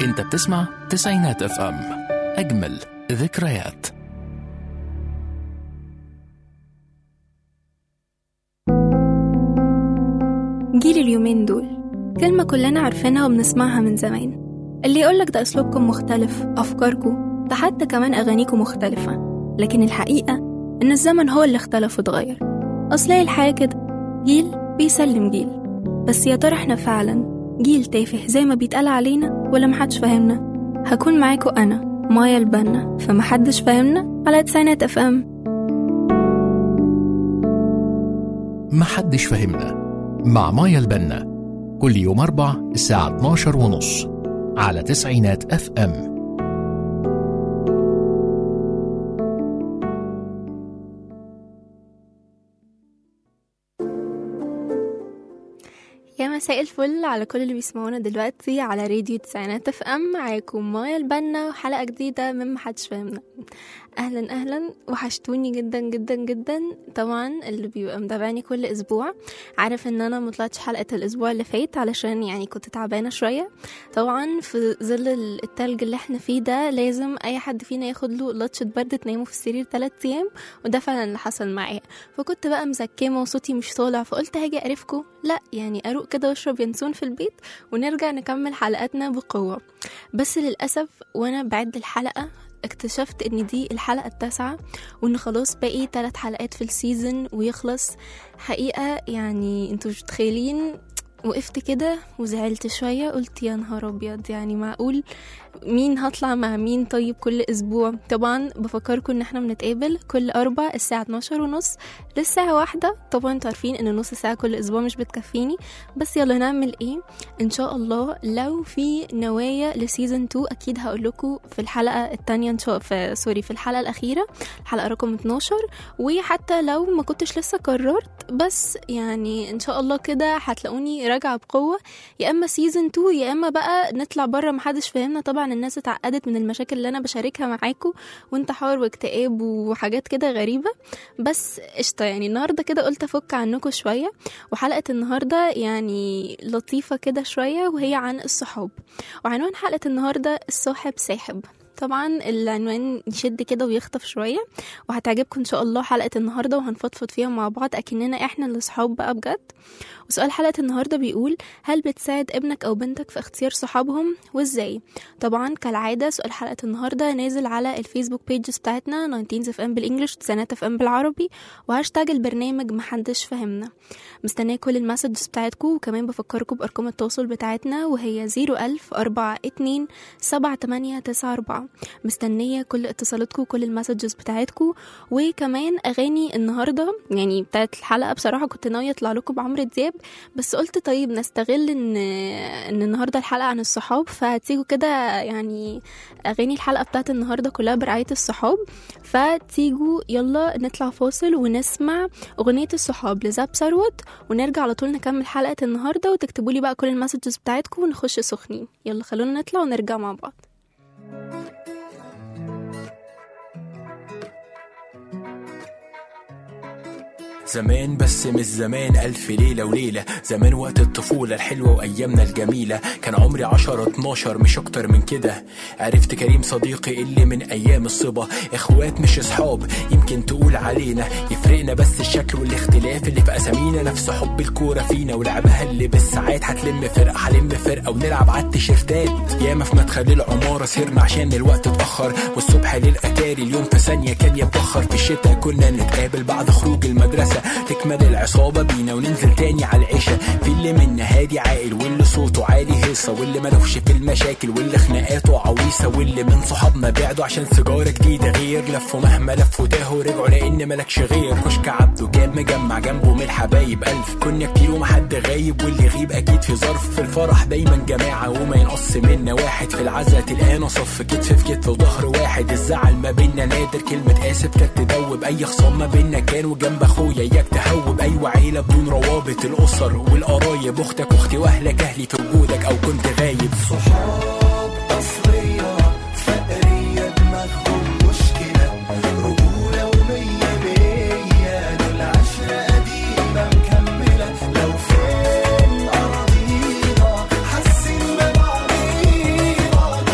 انت بتسمع تسعينات اف ام اجمل ذكريات جيل اليومين دول كلمة كلنا عارفينها وبنسمعها من زمان اللي يقولك ده أسلوبكم مختلف أفكاركم ده حتى كمان أغانيكم مختلفة لكن الحقيقة إن الزمن هو اللي اختلف واتغير أصل هي الحياة كده جيل بيسلم جيل بس يا ترى احنا فعلا جيل تافه زي ما بيتقال علينا ولا محدش فاهمنا هكون معاكم أنا مايا البنا فمحدش فاهمنا على تسعينات اف ام محدش فهمنا مع مايا البنا كل يوم أربع الساعة 12 ونص على تسعينات اف ام يا مساء الفل على كل اللي بيسمعونا دلوقتي على راديو تسعينات اف ام معاكم مايا البنا وحلقة جديدة من محدش فاهمنا اهلا اهلا وحشتوني جدا جدا جدا طبعا اللي بيبقى متابعني كل اسبوع عارف ان انا مطلعتش حلقة الاسبوع اللي فات علشان يعني كنت تعبانة شوية طبعا في ظل التلج اللي احنا فيه ده لازم اي حد فينا ياخد له لطشة برد تنامه في السرير 3 ايام وده فعلا اللي حصل معايا فكنت بقى مزكمة وصوتي مش طالع فقلت هاجي اعرفكم لا يعني اروق كده واشرب ينسون في البيت ونرجع نكمل حلقاتنا بقوة بس للأسف وانا بعد الحلقة اكتشفت ان دي الحلقة التاسعة وان خلاص باقي ثلاث حلقات في السيزون ويخلص حقيقة يعني انتوا مش متخيلين وقفت كده وزعلت شوية قلت يا نهار أبيض يعني معقول مين هطلع مع مين طيب كل أسبوع طبعا بفكركم إن احنا بنتقابل كل أربع الساعة 12 ونص للساعة واحدة طبعا انتوا عارفين إن نص ساعة كل أسبوع مش بتكفيني بس يلا نعمل إيه إن شاء الله لو في نوايا لسيزون 2 أكيد هقول لكم في الحلقة التانية إن شاء في سوري في الحلقة الأخيرة الحلقة رقم 12 وحتى لو ما كنتش لسه قررت بس يعني إن شاء الله كده هتلاقوني راجعة بقوة يا إما سيزون 2 يا إما بقى نطلع بره محدش فاهمنا طبعا الناس اتعقدت من المشاكل اللي أنا بشاركها معاكم وانتحار واكتئاب وحاجات كده غريبة بس قشطة يعني النهاردة كده قلت أفك عنكم شوية وحلقة النهاردة يعني لطيفة كده شوية وهي عن الصحاب وعنوان حلقة النهاردة الصاحب ساحب طبعا العنوان يشد كده ويخطف شوية وهتعجبكم إن شاء الله حلقة النهاردة وهنفضفض فيها مع بعض أكننا إحنا اللي صحاب بقى بجد وسؤال حلقة النهاردة بيقول هل بتساعد ابنك أو بنتك في اختيار صحابهم وإزاي؟ طبعا كالعادة سؤال حلقة النهاردة نازل على الفيسبوك بيجز بتاعتنا 19 اف ام بالانجلش تسعينات اف ام بالعربي وهاشتاج البرنامج محدش فهمنا مستنية كل المسجز بتاعتكم وكمان بفكركم بأرقام التواصل بتاعتنا وهي 01000 42 7894 مستنية كل اتصالاتكم وكل المسجز بتاعتكم وكمان أغاني النهاردة يعني بتاعت الحلقة بصراحة كنت ناوية أطلع لكم بعمرو دياب بس قلت طيب نستغل ان ان النهارده الحلقه عن الصحاب فتيجوا كده يعني اغاني الحلقه بتاعت النهارده كلها برعايه الصحاب فتيجوا يلا نطلع فاصل ونسمع اغنيه الصحاب لزاب ثروت ونرجع على طول نكمل حلقه النهارده وتكتبوا لي بقى كل المسجز بتاعتكم ونخش سخنين يلا خلونا نطلع ونرجع مع بعض زمان بس مش زمان ألف ليلة وليلة زمان وقت الطفولة الحلوة وأيامنا الجميلة كان عمري عشرة اتناشر مش أكتر من كده عرفت كريم صديقي اللي من أيام الصبا إخوات مش أصحاب يمكن تقول علينا يفرقنا بس الشكل والاختلاف اللي في أسامينا نفس حب الكورة فينا ولعبها اللي بالساعات هتلم فرقة هلم فرقة ونلعب على التيشيرتات ياما في مدخل العمارة سهرنا عشان الوقت اتأخر والصبح للأتاري اليوم في ثانية كان يتبخر في الشتا كنا نتقابل بعد خروج المدرسة تكمل العصابة بينا وننزل تاني على العشاء في اللي منا هادي عاقل واللي صوته عالي هيصة واللي ملوش في المشاكل واللي خناقاته عويصة واللي من صحابنا بعدوا عشان سيجارة جديدة غير لفوا مهما لفوا تاهوا رجعوا لأن ملكش غير كشك عبده كان مجمع جنبه من الحبايب ألف كنا كتير ومحد غايب واللي يغيب أكيد في ظرف في الفرح دايما جماعة وما ينقص منا واحد في العزا تلقانا صف كتف في كتف وظهر واحد الزعل ما بينا نادر كلمة آسف كانت تدوب أي خصام ما بينا كان وجنب أخويا إياك تهوب أيوة عيلة بدون روابط الأسر والقرايب أختك أختي وأهلك أهلي في وجودك أو كنت غايب صحاب أصلية فقرية دماغهم مشكلة رجولة ومية مية دول عشرة قديمة مكملة لو فين أراضينا حاسين ببعضينا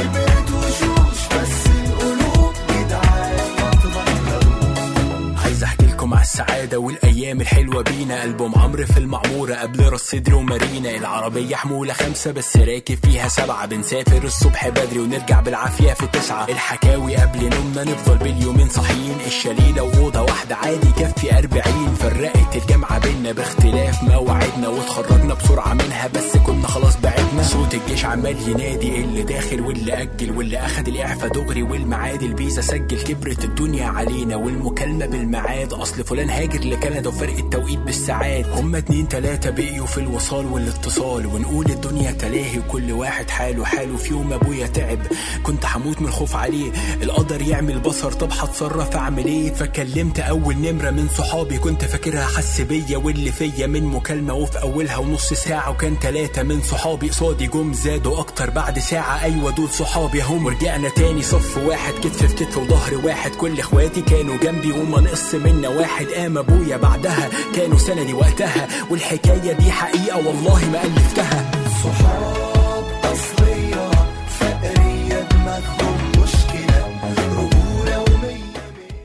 يلا بينا ألبوم عمرو في المعمورة قبل راس صدري ومارينا العربية حمولة خمسة بس راكب فيها سبعة بنسافر الصبح بدري ونرجع بالعافية في تسعة الحكاوي قبل نومنا نفضل باليومين صاحيين الشليلة وأوضة واحدة عادي كفي أربعين فرقت الجامعة بينا باختلاف مواعيدنا واتخرجنا بسرعة منها بس كنا خلاص بعدنا صوت الجيش عمال ينادي اللي داخل واللي أجل واللي أخد الإعفاء دغري والميعاد الفيزا سجل كبرت الدنيا علينا والمكالمة بالميعاد أصل فلان هاجر لكندا وفرق التوقيت بالساعات هما اتنين تلاتة بقيوا في الوصال والاتصال ونقول الدنيا تلاهي وكل واحد حاله حاله في يوم أبويا تعب كنت هموت من الخوف عليه القدر يعمل بصر طب هتصرف أعمل إيه فكلمت أول نمرة من صحابي كنت فاكرها حس بيا واللي فيا من مكالمة وفي أولها ونص ساعة وكان تلاتة من صحابي قصادي جم زادوا أكتر بعد ساعة أيوة دول صحابي هم ورجعنا تاني صف واحد كتف في كتف وظهر واحد كل إخواتي كانوا جنبي وما نقص منا واحد قام أبويا بعدها كانوا سندي وقتها والحكاية دي حقيقة والله ما ألفتها صحاب أصلية فقرية دماغهم مشكلة رجولة ومية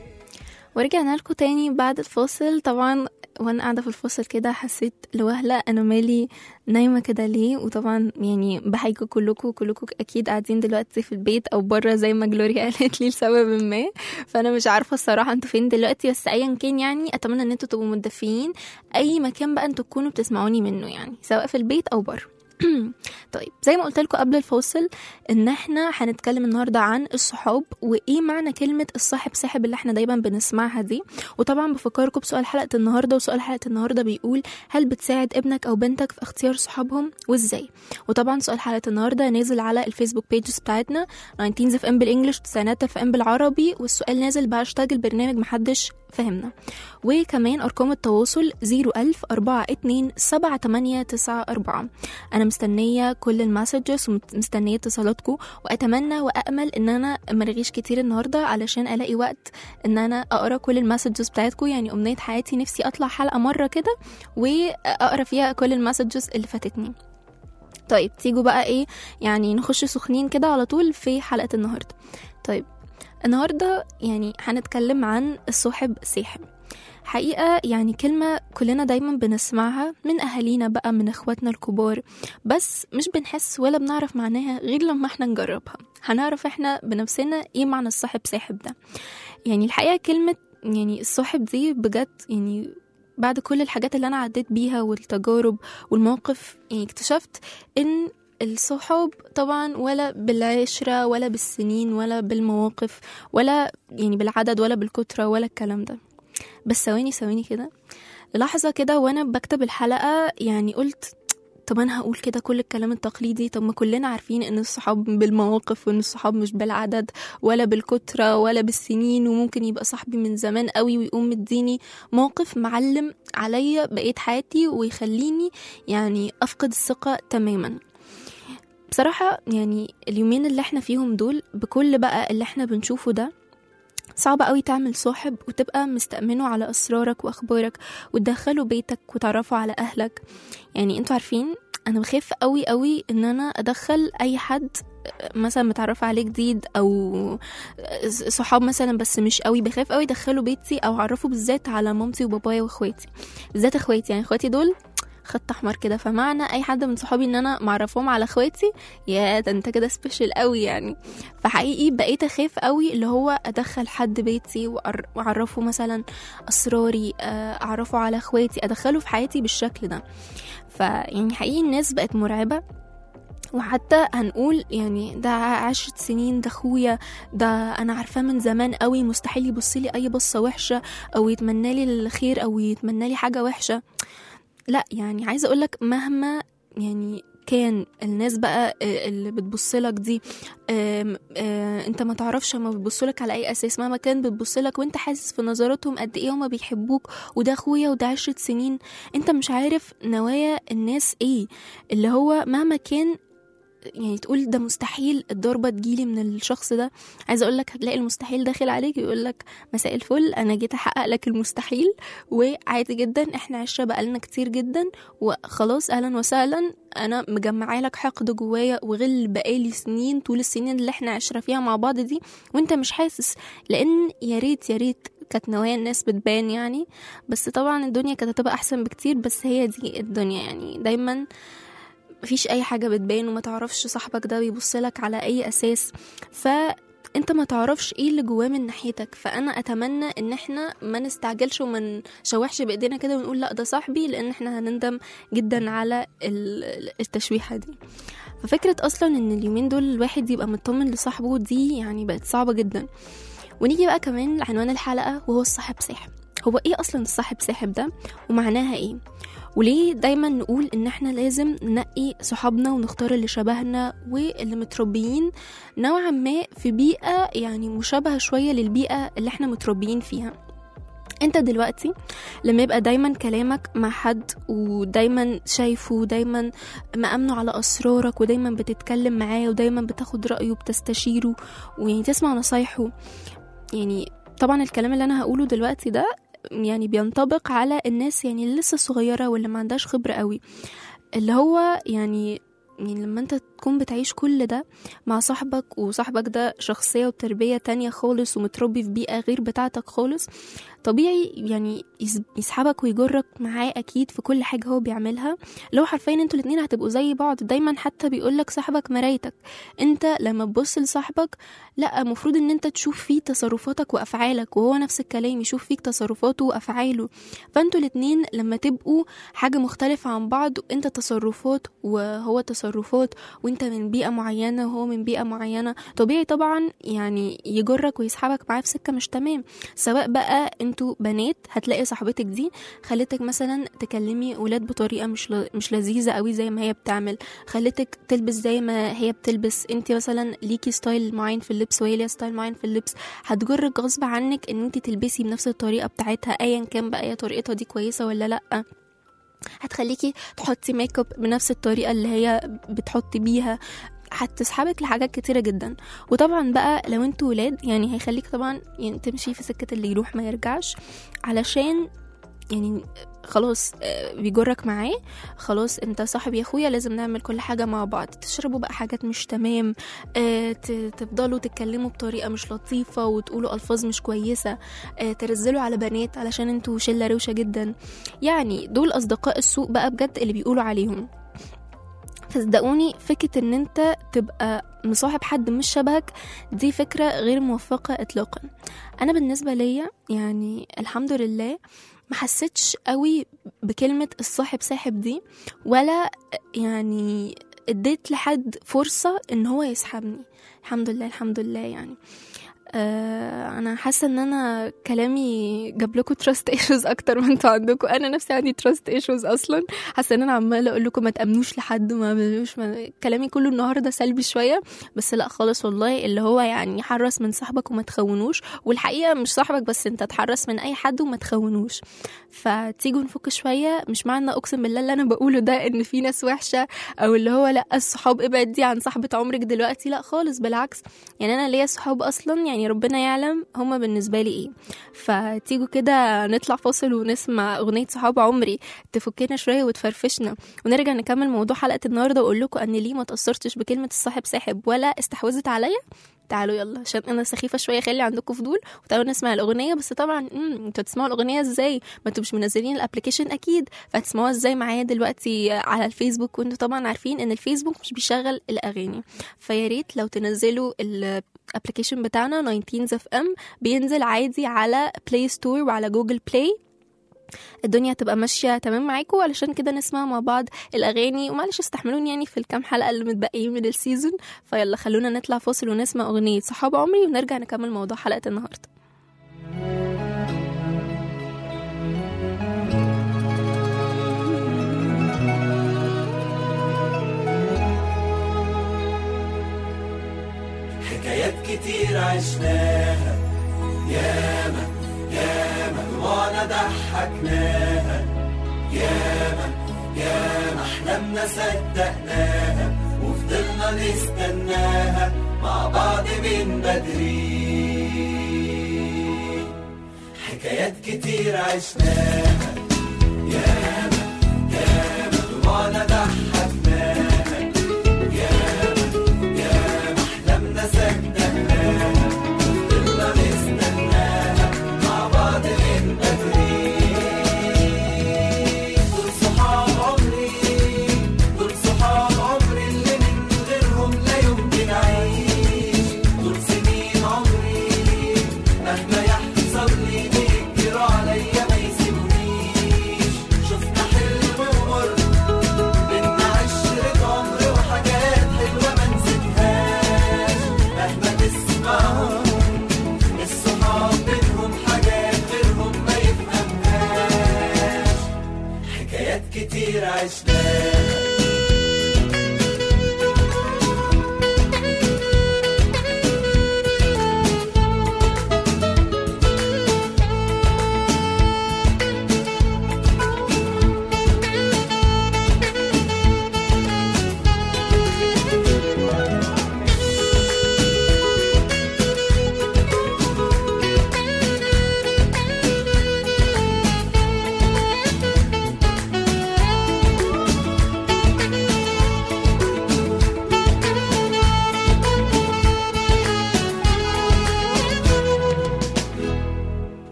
ورجعنا لكم تاني بعد الفاصل طبعا وانا قاعده في الفاصل كده حسيت لوهله انا مالي نايمه كده ليه وطبعا يعني بحيكم كلكم كلكم اكيد قاعدين دلوقتي في البيت او بره زي ما جلوريا قالت لي لسبب ما فانا مش عارفه الصراحه انتوا فين دلوقتي بس ايا كان يعني اتمنى ان انتوا تبقوا متدفيين اي مكان بقى انتوا تكونوا بتسمعوني منه يعني سواء في البيت او بره طيب زي ما قلت لكم قبل الفاصل ان احنا هنتكلم النهارده عن الصحاب وايه معنى كلمه الصاحب ساحب اللي احنا دايما بنسمعها دي وطبعا بفكركم بسؤال حلقه النهارده وسؤال حلقه النهارده بيقول هل بتساعد ابنك او بنتك في اختيار صحابهم وازاي وطبعا سؤال حلقه النهارده نازل على الفيسبوك بيجز بتاعتنا 19 اف ام بالانجلش وتسعينات اف ام بالعربي والسؤال نازل بهاشتاج البرنامج محدش فهمنا وكمان ارقام التواصل 01000 42 7894 انا مستنيه كل المسجز ومستنيه اتصالاتكم واتمنى وامل ان انا مرغيش كتير النهارده علشان الاقي وقت ان انا اقرا كل المسجز بتاعتكم يعني امنيه حياتي نفسي اطلع حلقه مره كده واقرا فيها كل المسجز اللي فاتتني طيب تيجوا بقى ايه يعني نخش سخنين كده على طول في حلقه النهارده طيب النهارده يعني هنتكلم عن الصاحب ساحب حقيقة يعني كلمة كلنا دايما بنسمعها من أهالينا بقى من إخواتنا الكبار بس مش بنحس ولا بنعرف معناها غير لما احنا نجربها هنعرف احنا بنفسنا ايه معنى الصاحب ساحب ده يعني الحقيقة كلمة يعني الصاحب دي بجد يعني بعد كل الحاجات اللي أنا عديت بيها والتجارب والمواقف يعني اكتشفت إن الصحاب طبعا ولا بالعشرة ولا بالسنين ولا بالمواقف ولا يعني بالعدد ولا بالكترة ولا الكلام ده بس ثواني ثواني كده لحظة كده وانا بكتب الحلقة يعني قلت طب انا هقول كده كل الكلام التقليدي طب ما كلنا عارفين ان الصحاب بالمواقف وان الصحاب مش بالعدد ولا بالكترة ولا بالسنين وممكن يبقى صاحبي من زمان قوي ويقوم مديني موقف معلم عليا بقية حياتي ويخليني يعني افقد الثقة تماما بصراحة يعني اليومين اللي احنا فيهم دول بكل بقى اللي احنا بنشوفه ده صعب قوي تعمل صاحب وتبقى مستأمنه على أسرارك وأخبارك وتدخله بيتك وتعرفه على أهلك يعني انتوا عارفين أنا بخاف قوي قوي إن أنا أدخل أي حد مثلا متعرفة عليه جديد أو صحاب مثلا بس مش قوي بخاف قوي أدخله بيتي أو أعرفه بالذات على مامتي وبابايا وإخواتي بالذات إخواتي يعني إخواتي دول خط احمر كده فمعنى اي حد من صحابي ان انا معرفهم على اخواتي يا ده انت كده سبيشال قوي يعني فحقيقي بقيت اخاف قوي اللي هو ادخل حد بيتي وأر- واعرفه مثلا اسراري آه، اعرفه على اخواتي ادخله في حياتي بالشكل ده فيعني حقيقي الناس بقت مرعبه وحتى هنقول يعني ده عشرة سنين ده اخويا ده انا عارفاه من زمان قوي مستحيل يبص لي اي بصه وحشه او يتمنى لي الخير او يتمنى لي حاجه وحشه لا يعني عايزه اقولك مهما يعني كان الناس بقى اللي بتبصلك دي آم، آه، انت ما تعرفش هما بتبصلك على اي اساس مهما كان بتبصلك وانت حاسس في نظراتهم قد ايه هما بيحبوك وده اخويا وده عشرة سنين انت مش عارف نوايا الناس ايه اللي هو مهما كان يعني تقول ده مستحيل الضربة تجيلي من الشخص ده عايزة اقول لك هتلاقي المستحيل داخل عليك يقول لك مساء الفل انا جيت احقق لك المستحيل وعادي جدا احنا عشرة بقالنا كتير جدا وخلاص اهلا وسهلا انا مجمعه لك حقد جوايا وغل بقالي سنين طول السنين اللي احنا عشرة فيها مع بعض دي وانت مش حاسس لان يا ريت يا ريت كانت نوايا الناس بتبان يعني بس طبعا الدنيا كانت هتبقى احسن بكتير بس هي دي الدنيا يعني دايما مفيش اي حاجه بتبان وما تعرفش صاحبك ده بيبصلك على اي اساس فانت ما تعرفش ايه اللي جواه من ناحيتك فانا اتمنى ان احنا ما نستعجلش وما نشوحش بايدينا كده ونقول لا ده صاحبي لان احنا هنندم جدا على ال- التشويحه دي ففكره اصلا ان اليومين دول الواحد يبقى مطمن لصاحبه دي يعني بقت صعبه جدا ونيجي بقى كمان لعنوان الحلقه وهو الصاحب ساحب هو ايه اصلا الصاحب ساحب ده ومعناها ايه وليه دايما نقول ان احنا لازم ننقي صحابنا ونختار اللي شبهنا واللي متربيين نوعا ما في بيئة يعني مشابهة شوية للبيئة اللي احنا متربيين فيها انت دلوقتي لما يبقى دايما كلامك مع حد ودايما شايفه ودايما مأمنه على أسرارك ودايما بتتكلم معاه ودايما بتاخد رأيه وبتستشيره ويعني تسمع نصايحه يعني طبعا الكلام اللي انا هقوله دلوقتي ده يعني بينطبق على الناس يعني اللي لسه صغيرة واللي ما عندهاش خبرة قوي اللي هو يعني يعني لما انت تكون بتعيش كل ده مع صاحبك وصاحبك ده شخصية وتربية تانية خالص ومتربي في بيئة غير بتاعتك خالص طبيعي يعني يس- يسحبك ويجرك معاه أكيد في كل حاجة هو بيعملها لو حرفيا انتوا الاتنين هتبقوا زي بعض دايما حتى بيقولك صاحبك مرايتك انت لما تبص لصاحبك لا المفروض ان انت تشوف فيه تصرفاتك وافعالك وهو نفس الكلام يشوف فيك تصرفاته وافعاله فانتوا الاتنين لما تبقوا حاجة مختلفة عن بعض انت تصرفات وهو تصرفات وانت من بيئة معينة وهو من بيئة معينة طبيعي طبعا يعني يجرك ويسحبك معاه في سكة مش تمام سواء بقى انتوا بنات هتلاقي صاحبتك دي خلتك مثلا تكلمي ولاد بطريقة مش ل... مش لذيذة قوي زي ما هي بتعمل خلتك تلبس زي ما هي بتلبس انت مثلا ليكي ستايل معين في اللبس وهي ليها ستايل معين في اللبس هتجرك غصب عنك ان انت تلبسي بنفس الطريقة بتاعتها ايا كان بقى هي طريقتها دي كويسة ولا لا هتخليكي تحطي ميك اب بنفس الطريقة اللي هي بتحطي بيها هتسحبك لحاجات كتيرة جدا وطبعا بقى لو انتوا ولاد يعني هيخليك طبعا يعني تمشي في سكة اللي يروح ما يرجعش علشان يعني خلاص آه، بيجرك معاه خلاص انت صاحبي يا اخويا لازم نعمل كل حاجة مع بعض تشربوا بقى حاجات مش تمام آه، ت- تفضلوا تتكلموا بطريقة مش لطيفة وتقولوا ألفاظ مش كويسة آه، ترزلوا على بنات علشان انتوا شلة روشة جدا يعني دول أصدقاء السوق بقى بجد اللي بيقولوا عليهم فصدقوني فكرة ان انت تبقى مصاحب حد مش شبهك دي فكرة غير موفقة اطلاقا انا بالنسبة ليا يعني الحمد لله ما حسيتش قوي بكلمة الصاحب ساحب دي ولا يعني اديت لحد فرصة ان هو يسحبني الحمد لله الحمد لله يعني آه انا حاسه ان انا كلامي جاب لكم تراست ايشوز اكتر ما انتوا عندكم انا نفسي عندي تراست ايشوز اصلا حاسه ان انا عماله اقول لكم ما تامنوش لحد ما تعملوش ما... كلامي كله النهارده سلبي شويه بس لا خالص والله اللي هو يعني حرص من صاحبك وما تخونوش والحقيقه مش صاحبك بس انت تحرص من اي حد وما تخونوش فتيجوا نفك شويه مش معنى اقسم بالله اللي انا بقوله ده ان في ناس وحشه او اللي هو لا الصحاب ابعد دي عن صاحبه عمرك دلوقتي لا خالص بالعكس يعني انا ليا صحاب اصلا يعني ربنا يعلم هما بالنسبه لي ايه فتيجوا كده نطلع فاصل ونسمع اغنيه صحاب عمري تفكنا شويه وتفرفشنا ونرجع نكمل موضوع حلقه النهارده واقول لكم ان ليه ما تاثرتش بكلمه الصاحب ساحب ولا استحوذت عليا تعالوا يلا عشان انا سخيفه شويه خلي عندكم فضول وتعالوا نسمع الاغنيه بس طبعا امم انتوا هتسمعوا الاغنيه ازاي ما انتوا مش منزلين الابلكيشن اكيد فهتسمعوها ازاي معايا دلوقتي على الفيسبوك وانتوا طبعا عارفين ان الفيسبوك مش بيشغل الاغاني فيا ريت لو تنزلوا الابلكيشن بتاعنا 19 اف ام بينزل عادي على بلاي ستور وعلى جوجل بلاي الدنيا هتبقى ماشيه تمام معاكم علشان كده نسمع مع بعض الاغاني ومعلش استحملوني يعني في الكام حلقه اللي متبقيين من السيزون فيلا خلونا نطلع فاصل ونسمع اغنيه صحاب عمري ونرجع نكمل موضوع حلقه النهارده حكايات كتير عشناها ياما ياما دموعنا ضحكناها ياما ياما احلامنا صدقناها وفضلنا نستناها مع بعض من بدري حكايات كتير عشناها ياما ياما دموعنا ضحكناها ياما ياما احلامنا صدقناها وفضلنا نستناها مع بعض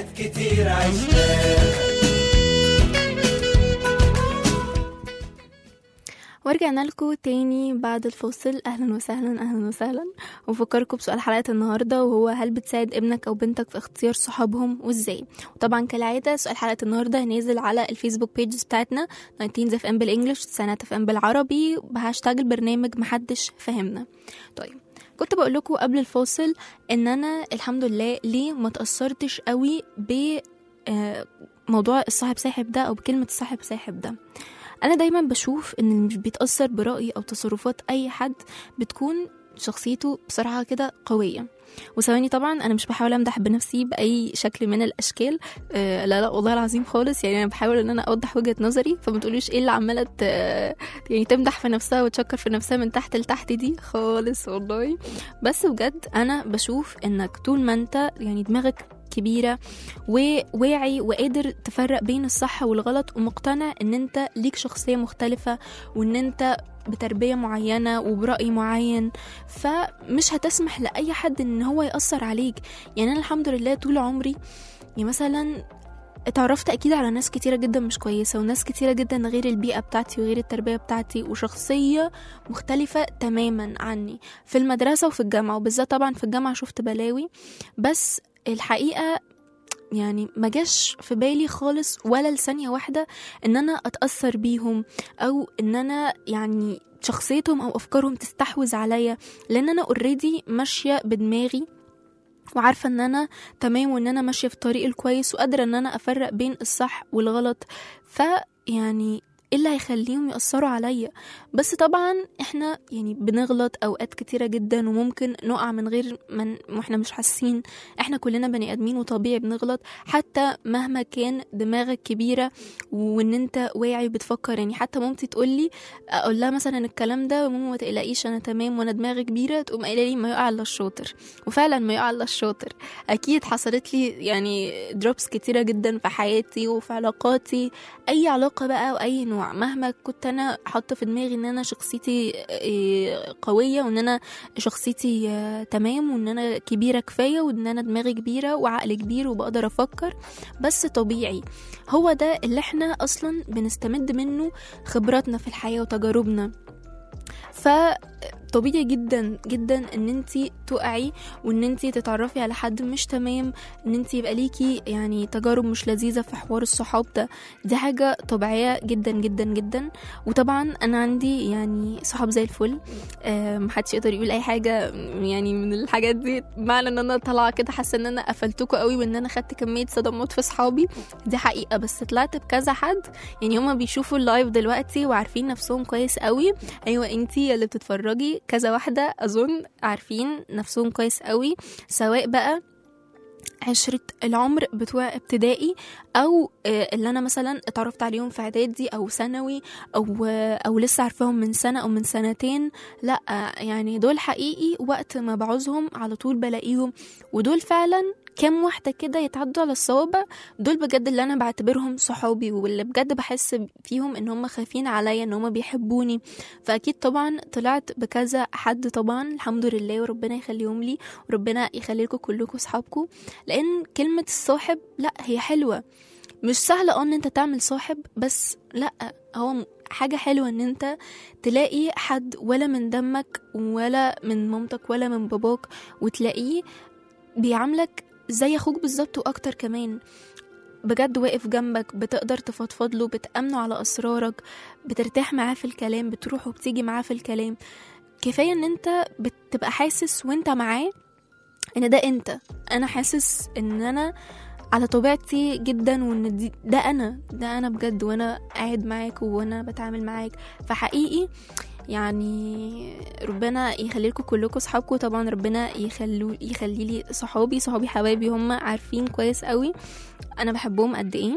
حكايات كتير عشناها ورجعنا لكم تاني بعد الفاصل اهلا وسهلا اهلا وسهلا وفكركم بسؤال حلقه النهارده وهو هل بتساعد ابنك او بنتك في اختيار صحابهم وازاي وطبعا كالعاده سؤال حلقه النهارده نازل على الفيسبوك بيجز بتاعتنا 19 اف ام بالانجلش سنه اف ام بالعربي بهاشتاج البرنامج محدش فهمنا طيب كنت بقول لكم قبل الفاصل ان انا الحمد لله ليه ما تاثرتش قوي ب آه، موضوع الصاحب ساحب ده او بكلمه الصاحب ساحب ده انا دايما بشوف ان اللي مش بيتاثر براي او تصرفات اي حد بتكون شخصيته بصراحه كده قويه وثواني طبعا انا مش بحاول امدح بنفسي باي شكل من الاشكال آه لا لا والله العظيم خالص يعني انا بحاول ان انا اوضح وجهه نظري فما تقوليش ايه اللي عماله ت- يعني تمدح في نفسها وتشكر في نفسها من تحت لتحت دي خالص والله بس بجد انا بشوف انك طول ما انت يعني دماغك كبيره وواعي وقادر تفرق بين الصح والغلط ومقتنع ان انت ليك شخصيه مختلفه وان انت بتربية معينة وبرأي معين فمش هتسمح لأي حد إن هو يأثر عليك يعني أنا الحمد لله طول عمري يعني مثلا اتعرفت أكيد على ناس كتيرة جدا مش كويسة وناس كتيرة جدا غير البيئة بتاعتي وغير التربية بتاعتي وشخصية مختلفة تماما عني في المدرسة وفي الجامعة وبالذات طبعا في الجامعة شفت بلاوي بس الحقيقة يعني ما جاش في بالي خالص ولا لثانية واحدة ان انا اتأثر بيهم او ان انا يعني شخصيتهم او افكارهم تستحوذ عليا لان انا اوريدي ماشية بدماغي وعارفة ان انا تمام وان انا ماشية في الطريق الكويس وقادرة ان انا افرق بين الصح والغلط فيعني ايه اللي هيخليهم يأثروا عليا بس طبعا احنا يعني بنغلط اوقات كتيرة جدا وممكن نقع من غير من واحنا مش حاسين احنا كلنا بني ادمين وطبيعي بنغلط حتى مهما كان دماغك كبيرة وان انت واعي بتفكر يعني حتى مامتي تقول لي اقول لها مثلا الكلام ده وماما ما تقلقيش انا تمام وانا دماغي كبيرة تقوم قايله لي ما يقع الا الشاطر وفعلا ما يقع الا الشاطر اكيد حصلت لي يعني دروبس كتيرة جدا في حياتي وفي علاقاتي اي علاقة بقى واي نوع مهما كنت انا حاطة في دماغي ان انا شخصيتي إيه، قوية وان انا شخصيتي آه، تمام وان انا كبيرة كفاية وان انا دماغي كبيرة وعقل كبير وبقدر افكر بس طبيعي هو ده اللي احنا اصلا بنستمد منه خبراتنا في الحياة وتجاربنا فطبيعي جدا جدا ان انت تقعي وان انت تتعرفي على حد مش تمام ان انت يبقى ليكي يعني تجارب مش لذيذه في حوار الصحاب ده دي حاجه طبيعيه جدا جدا جدا وطبعا انا عندي يعني صحاب زي الفل آه، محدش يقدر يقول اي حاجه يعني من الحاجات دي معنى ان انا طالعه كده حاسه ان انا قفلتكوا قوي وان انا خدت كميه صدمات في صحابي دي حقيقه بس طلعت بكذا حد يعني هما بيشوفوا اللايف دلوقتي وعارفين نفسهم كويس قوي ايوه انتي اللي بتتفرجي كذا واحده اظن عارفين نفسهم كويس قوي سواء بقى عشرة العمر بتوع ابتدائي او آه، اللي انا مثلا اتعرفت عليهم في اعدادي او ثانوي او آه، او لسه عارفاهم من سنه او من سنتين لا آه، يعني دول حقيقي وقت ما بعوزهم على طول بلاقيهم ودول فعلا كام واحده كده يتعدوا على الصوابع دول بجد اللي انا بعتبرهم صحابي واللي بجد بحس فيهم ان هم خايفين عليا ان هم بيحبوني فاكيد طبعا طلعت بكذا حد طبعا الحمد لله وربنا يخليهم لي وربنا يخلي لكم كلكم صحابكم لان كلمه الصاحب لا هي حلوه مش سهل اه ان انت تعمل صاحب بس لا هو م- حاجة حلوة ان انت تلاقي حد ولا من دمك ولا من مامتك ولا من باباك وتلاقيه بيعاملك زي اخوك بالظبط واكتر كمان بجد واقف جنبك بتقدر تفضفض له بتأمنه على أسرارك بترتاح معاه في الكلام بتروح وبتيجي معاه في الكلام كفاية ان انت بتبقى حاسس وانت معاه ان ده انت انا حاسس ان انا على طبيعتي جدا وان دي ده انا ده انا بجد وانا قاعد معاك وانا بتعامل معاك فحقيقي يعني ربنا يخلي لكم كلكم صحابكم طبعا ربنا يخلو يخلي لي صحابي صحابي حبايبي هم عارفين كويس قوي انا بحبهم قد ايه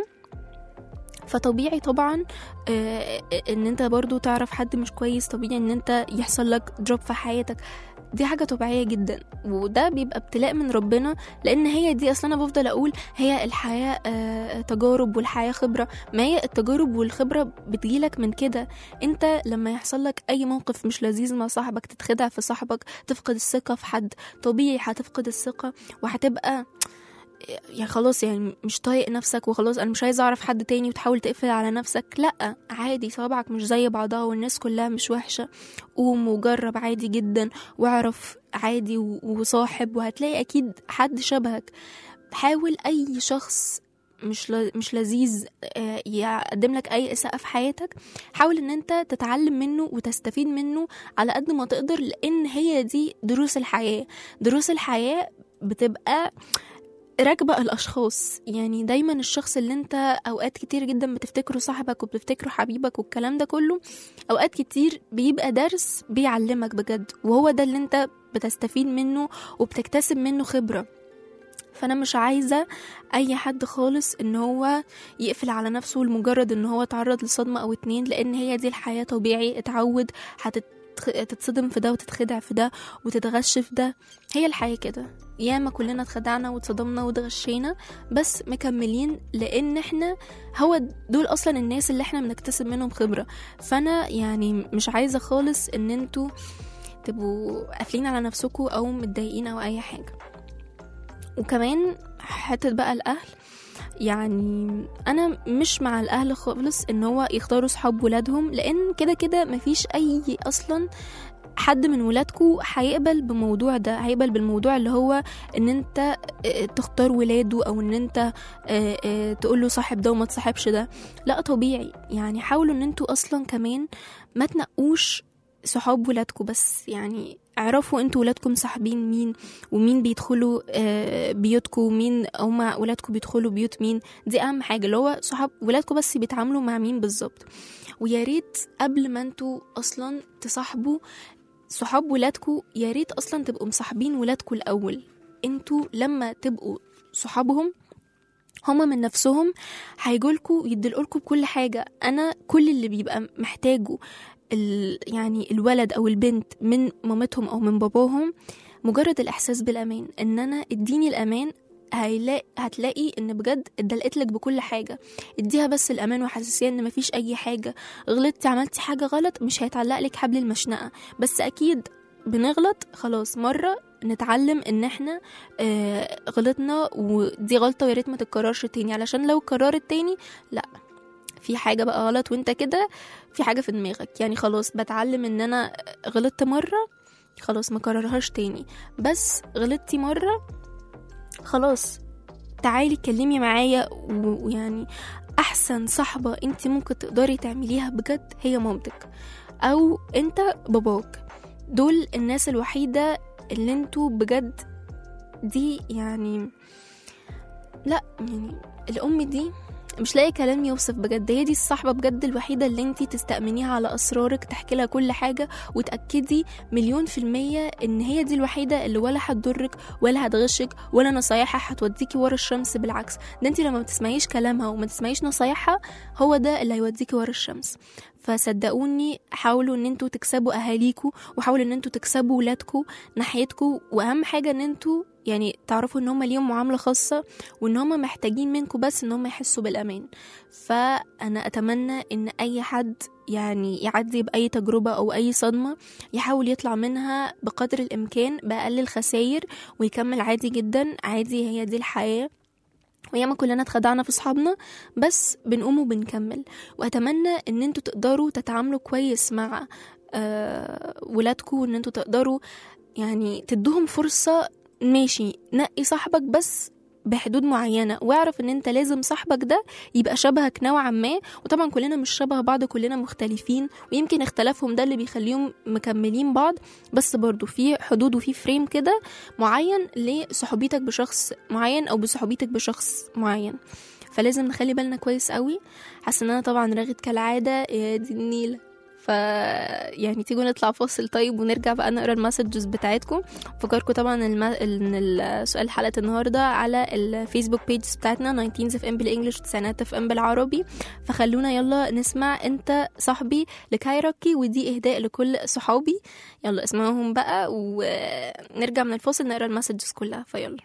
فطبيعي طبعا آه، ان انت برضو تعرف حد مش كويس طبيعي ان انت يحصل لك دروب في حياتك دي حاجة طبيعية جدا وده بيبقى ابتلاء من ربنا لأن هي دي أصلا أنا بفضل أقول هي الحياة آه، تجارب والحياة خبرة ما هي التجارب والخبرة بتجيلك من كده أنت لما يحصل لك أي موقف مش لذيذ مع صاحبك تتخدع في صاحبك تفقد الثقة في حد طبيعي هتفقد الثقة وهتبقى يعني خلاص يعني مش طايق نفسك وخلاص انا مش عايزه اعرف حد تاني وتحاول تقفل على نفسك لا عادي صوابعك مش زي بعضها والناس كلها مش وحشه قوم وجرب عادي جدا واعرف عادي و- وصاحب وهتلاقي اكيد حد شبهك حاول اي شخص مش ل... مش لذيذ آه، يقدم لك اي اساءه في حياتك حاول ان انت تتعلم منه وتستفيد منه على قد ما تقدر لان هي دي دروس الحياه دروس الحياه بتبقى راكبة الأشخاص يعني دايما الشخص اللي انت أوقات كتير جدا بتفتكره صاحبك وبتفتكره حبيبك والكلام ده كله أوقات كتير بيبقى درس بيعلمك بجد وهو ده اللي انت بتستفيد منه وبتكتسب منه خبرة فانا مش عايزه اي حد خالص ان هو يقفل على نفسه لمجرد ان هو اتعرض لصدمه او اتنين لان هي دي الحياه طبيعي اتعود هتتصدم في ده وتتخدع في ده وتتغش في ده هي الحياه كده ياما كلنا اتخدعنا واتصدمنا واتغشينا بس مكملين لان احنا هو دول اصلا الناس اللي احنا بنكتسب منهم خبره فانا يعني مش عايزه خالص ان انتوا تبقوا قافلين على نفسكم او متضايقين او اي حاجه وكمان حتة بقى الأهل يعني أنا مش مع الأهل خالص إن هو يختاروا صحاب ولادهم لأن كده كده مفيش أي أصلا حد من ولادكو هيقبل بموضوع ده هيقبل بالموضوع اللي هو ان انت آه، تختار ولاده او ان انت آه، آه، تقول له صاحب ده وما تصاحبش ده لا طبيعي يعني حاولوا ان انتوا اصلا كمان ما تنقوش صحاب ولادكم بس يعني اعرفوا انتوا ولادكم صاحبين مين ومين بيدخلوا آه، بيوتكم ومين هما ولادكم بيدخلوا بيوت مين دي اهم حاجه اللي هو صحاب ولادكم بس بيتعاملوا مع مين بالظبط ويا ريت قبل ما انتوا اصلا تصاحبوا صحاب ولادكم يا ريت اصلا تبقوا مصاحبين ولادكم الاول انتوا لما تبقوا صحابهم هما من نفسهم هيجولكوا يدلقولكوا بكل حاجة أنا كل اللي بيبقى محتاجه ال يعني الولد أو البنت من مامتهم أو من باباهم مجرد الإحساس بالأمان إن أنا اديني الأمان هيلاقي هتلاقي ان بجد اتدلقت لك بكل حاجه اديها بس الامان وحساسيه ان مفيش اي حاجه غلطتي عملتي حاجه غلط مش هيتعلق لك حبل المشنقه بس اكيد بنغلط خلاص مره نتعلم ان احنا آه غلطنا ودي غلطه ويا ريت ما تتكررش تاني علشان لو اتكررت تاني لا في حاجه بقى غلط وانت كده في حاجه في دماغك يعني خلاص بتعلم ان انا غلطت مره خلاص ما كررهاش تاني بس غلطتي مره خلاص تعالي اتكلمي معايا و- ويعني احسن صاحبه انت ممكن تقدري تعمليها بجد هي مامتك او انت باباك دول الناس الوحيده اللي انتوا بجد دي يعني لا يعني الام دي مش لاقي كلام يوصف بجد هي دي الصاحبه بجد الوحيده اللي انتي تستأمنيها على اسرارك تحكي لها كل حاجه وتأكدي مليون في المية ان هي دي الوحيده اللي ولا هتضرك ولا هتغشك ولا نصايحها هتوديكي ورا الشمس بالعكس ده انتي لما ما تسمعيش كلامها وما تسمعيش نصايحها هو ده اللي هيوديكي ورا الشمس فصدقوني حاولوا ان انتوا تكسبوا اهاليكوا وحاولوا ان انتوا تكسبوا ولادكوا ناحيتكوا واهم حاجه ان انتوا يعني تعرفوا ان هم ليهم معامله خاصه وان هم محتاجين منكم بس ان هم يحسوا بالامان فانا اتمنى ان اي حد يعني يعدي باي تجربه او اي صدمه يحاول يطلع منها بقدر الامكان باقل الخسائر ويكمل عادي جدا عادي هي دي الحياه وياما كلنا اتخدعنا في صحابنا بس بنقوم وبنكمل واتمنى ان انتوا تقدروا تتعاملوا كويس مع آه ولادكم وان انتوا تقدروا يعني تدوهم فرصة ماشي نقي صاحبك بس بحدود معينة واعرف ان انت لازم صاحبك ده يبقى شبهك نوعا ما وطبعا كلنا مش شبه بعض كلنا مختلفين ويمكن اختلافهم ده اللي بيخليهم مكملين بعض بس برضو في حدود وفي فريم كده معين لصحوبيتك بشخص معين او بصحوبيتك بشخص معين فلازم نخلي بالنا كويس قوي حاسه ان انا طبعا رغت كالعاده يا دي النيله ف يعني تيجوا نطلع فاصل طيب ونرجع بقى نقرا المسجز بتاعتكم فكركم طبعا الم... ان السؤال حلقه النهارده على الفيسبوك بيج بتاعتنا 19 اف ام بالانجلش تسعينات اف ام بالعربي فخلونا يلا نسمع انت صاحبي لكايروكي ودي اهداء لكل صحابي يلا اسمعهم بقى ونرجع من الفاصل نقرا المسجز كلها فيلا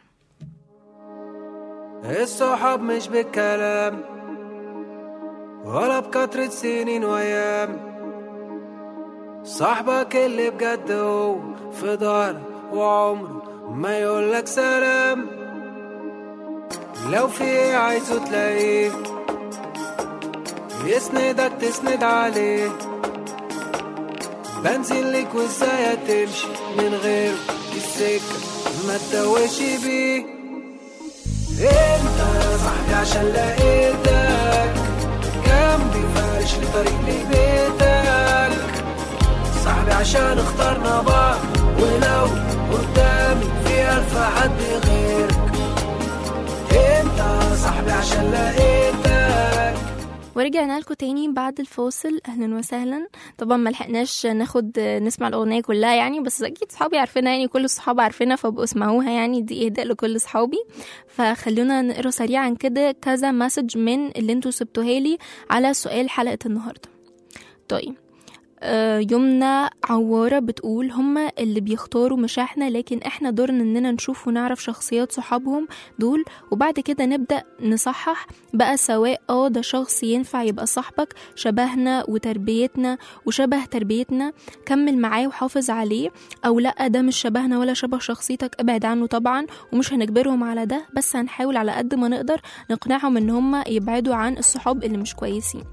الصحاب مش بالكلام ولا بكترة سنين وأيام صاحبك اللي بجد هو في ظهرك وعمره ما يقولك سلام لو في ايه عايزه تلاقيه يسندك تسند عليه بنزل لك وازاي هتمشي من غيره السكة ما تدوش بيه انت يا صاحبي عشان لقيتك جنبي فارش لي طريق لبيتك صاحبي عشان اخترنا بعض ولو قدامي في ألف حد غيرك انت يا صاحبي عشان لقيتك ورجعنا لكم تاني بعد الفاصل اهلا وسهلا طبعا ما لحقناش ناخد نسمع الاغنيه كلها يعني بس اكيد صحابي عارفينها يعني كل الصحاب عارفينها فبقوا اسمعوها يعني دي اهداء لكل صحابي فخلونا نقرا سريعا كده كذا مسج من اللي انتوا سبتوها لي على سؤال حلقه النهارده طيب آه، يمنى عوارة بتقول هما اللي بيختاروا مش احنا لكن احنا دورنا اننا نشوف ونعرف شخصيات صحابهم دول وبعد كده نبدأ نصحح بقى سواء اه ده شخص ينفع يبقى صاحبك شبهنا وتربيتنا وشبه تربيتنا كمل معاه وحافظ عليه او لا ده مش شبهنا ولا شبه شخصيتك ابعد عنه طبعا ومش هنجبرهم على ده بس هنحاول على قد ما نقدر نقنعهم ان هما يبعدوا عن الصحاب اللي مش كويسين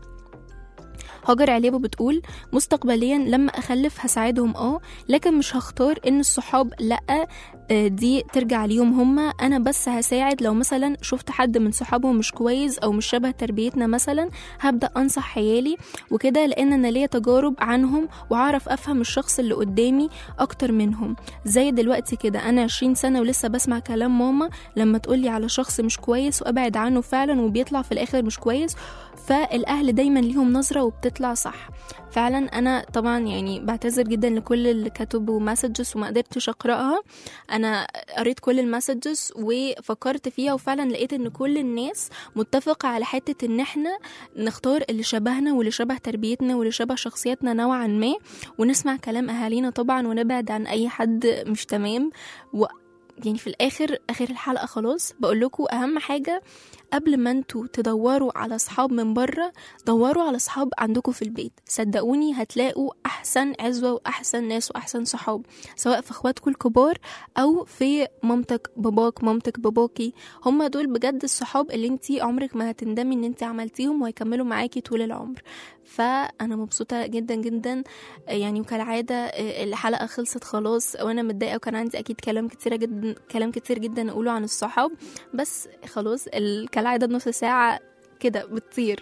هاجر عليبة بتقول مستقبليا لما أخلف هساعدهم اه لكن مش هختار إن الصحاب لأ آه، دي ترجع ليهم هما أنا بس هساعد لو مثلا شفت حد من صحابهم مش كويس أو مش شبه تربيتنا مثلا هبدأ أنصح عيالي وكده لأن أنا ليا تجارب عنهم وعارف أفهم الشخص اللي قدامي أكتر منهم زي دلوقتي كده أنا 20 سنة ولسه بسمع كلام ماما لما تقولي على شخص مش كويس وأبعد عنه فعلا وبيطلع في الآخر مش كويس فالاهل دايما ليهم نظره وبتطلع صح فعلا انا طبعا يعني بعتذر جدا لكل اللي كتبوا مسجز وما قدرتش اقراها انا قريت كل المسجز وفكرت فيها وفعلا لقيت ان كل الناس متفقه على حته ان احنا نختار اللي شبهنا واللي شبه تربيتنا واللي شبه شخصيتنا نوعا ما ونسمع كلام اهالينا طبعا ونبعد عن اي حد مش تمام و يعني في الاخر اخر الحلقه خلاص بقول لكم اهم حاجه قبل ما انتوا تدوروا على صحاب من بره دوروا على صحاب عندكم في البيت صدقوني هتلاقوا احسن عزوه واحسن ناس واحسن صحاب سواء في اخواتكم الكبار او في مامتك باباك مامتك باباكي هم دول بجد الصحاب اللي انتي عمرك ما هتندمي ان انتي عملتيهم وهيكملوا معاكي طول العمر فانا مبسوطه جدا جدا يعني وكالعاده الحلقه خلصت خلاص وانا متضايقه وكان عندي اكيد كلام كتير جدا كلام كتير جدا اقوله عن الصحاب بس خلاص ال- كالعاده نص ساعه كده بتطير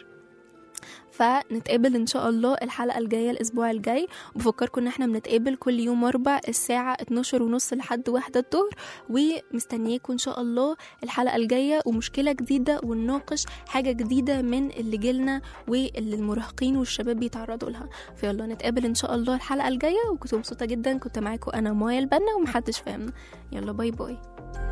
فنتقابل ان شاء الله الحلقه الجايه الاسبوع الجاي بفكركم ان احنا بنتقابل كل يوم اربع الساعه 12 ونص لحد واحدة الظهر ومستنياكم ان شاء الله الحلقه الجايه ومشكله جديده ونناقش حاجه جديده من اللي جيلنا واللي المراهقين والشباب بيتعرضوا لها فيلا نتقابل ان شاء الله الحلقه الجايه وكنت مبسوطه جدا كنت معاكم انا مايا البنا ومحدش فاهمنا يلا باي باي